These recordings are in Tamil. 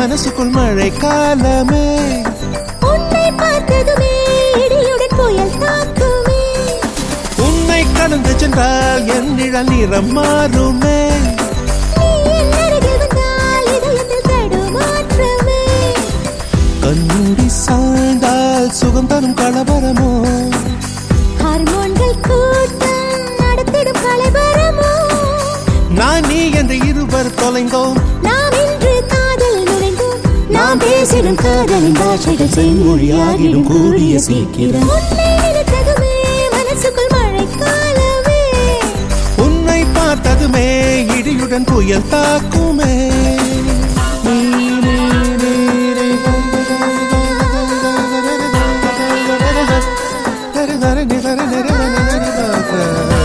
மனசுக்குள் மழை காலமே உன்னை பார்த்ததுமே இடியுடன் புயல் தாக்குமே உன்னை கடந்து சென்றால் என் நிழல் நிறம் மாறுமே நீ என் அருகில் வந்தால் இதயத்தில் தடுமாற்றமே கண்மூடி சாய்ந்தால் சுகம் தரும் கலவரமோ ஹார்மோன்கள் கூட்டம் நடத்திடும் கலைவரமோ நான் நீ என்று இருவர் தொலைந்தோம் நாம் இன்று காதல் நுழைந்தோம் நாம் பேசிடும் காதலின் பாஷைகள் செம்மொழியாகிடும் கூடிய சீக்கிரம் உன்னை நினைத்ததுமே மனசுக்குள் மழை காலமே உன்னை பார்த்ததுமே இடியுடன் புயல் தாக்குமே நீ, நீ, நீ, நீ, தரு, தரு, நி, தரு, நிரு, நி, நி, நி, தரு.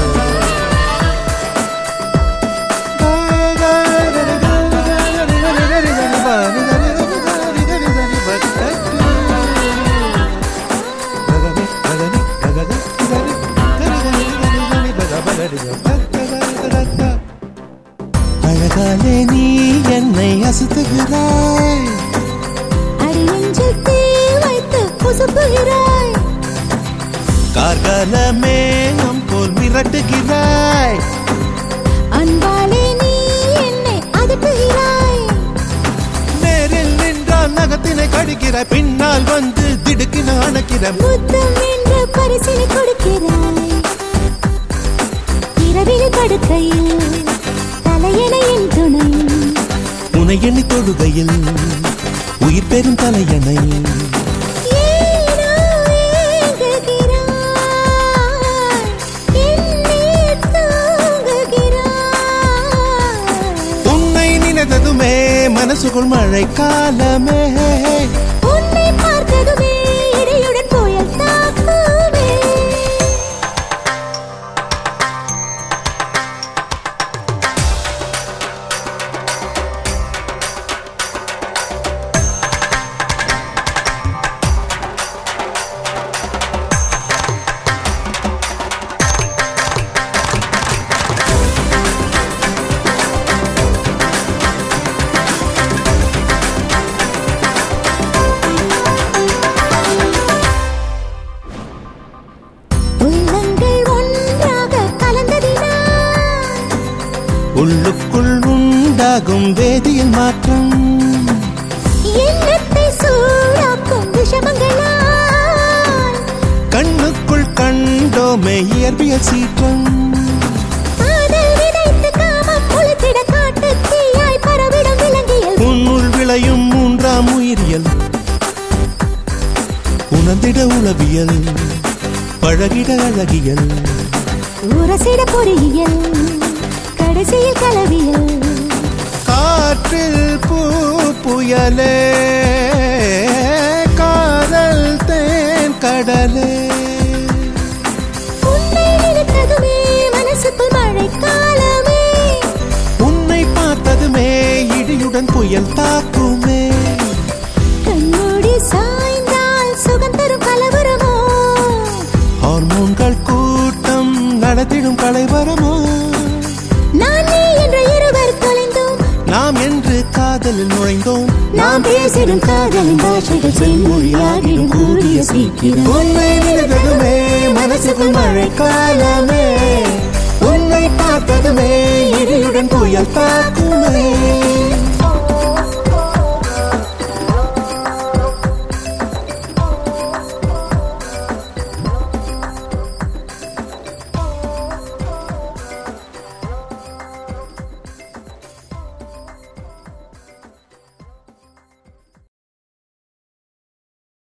அழகாலே நீ என்னை அசுத்துகிறாய் அடியெஞ்சில் தீ வைத்து புசுப்புகிறாய் கார்காலமே நம் போல் மிரட்டுகிறாய் அன்பாலே நீ என்னை அதட்டுகிறாய் நேரில் நின்றால் நகத்தினை கடிக்கிறாய் பின்னால் வந்து திடுக்கின அணைக்கிற முத்தம் என்ற பரிசினை கொடுக்கிறாய் இரவில் படுக்கையில் தலையணையின் துணை உனை எண்ணி தொழுகையில் உயிர் பெறும் தலையணை ஏனோ ஏங்குகிறாய் என்னில் தூங்குகிறாய் உன்னை நினைத்ததுமே மனசுக்குள் மழை காலமே உன்னை பார்த்ததுமே இடையுடன் புயல் தாக்குமே உள்ளங்கள் ஒன்றாக கலந்ததினால் உள்ளுக்குள் உண்டாகும் வேதியியல் மாற்றம் எண்ணத்தை சூடாக்கும் விஷமங்களால் கண்ணுக்குள் கண்டோமே இயற்பியல் சீற்றம் காதல் விதைத்து காமம் முளைத்திட காட்டுத் தீயாய் பரவிடும் விலங்கியல் உன்னுள் விளையும் மூன்றாம் உயிரியல் உணர்ந்திட உளவியல் பழகிட அழகியல் உரசிட பொறியியல் கடைசியில் கலவியல் காற்றில் பூ புயலே காதல் தேன் கடலே உன்னை நினைத்ததுமே மனசுக்குள் மழை காலமே உன்னை பார்த்ததுமே இடியுடன் புயல் தாக்குமே கண்மூடி சாய்ந்தால் சுகம் தரும் கலவரமோ ஹார்மோன்கள் கூட்டம் நடத்திடும் கலைவரமோ நான் நீ என்ற இருவர் தொலைந்தோம் நாம் என்று காதலில் நுழைந்தோம் நாம் பேசிடும் காதலின் பாஷைகள் செம்மொழியாகிடும் கூடிய சீக்கிரம் உன்னை நினைத்ததுமே மனசுக்குள் மழை காலமே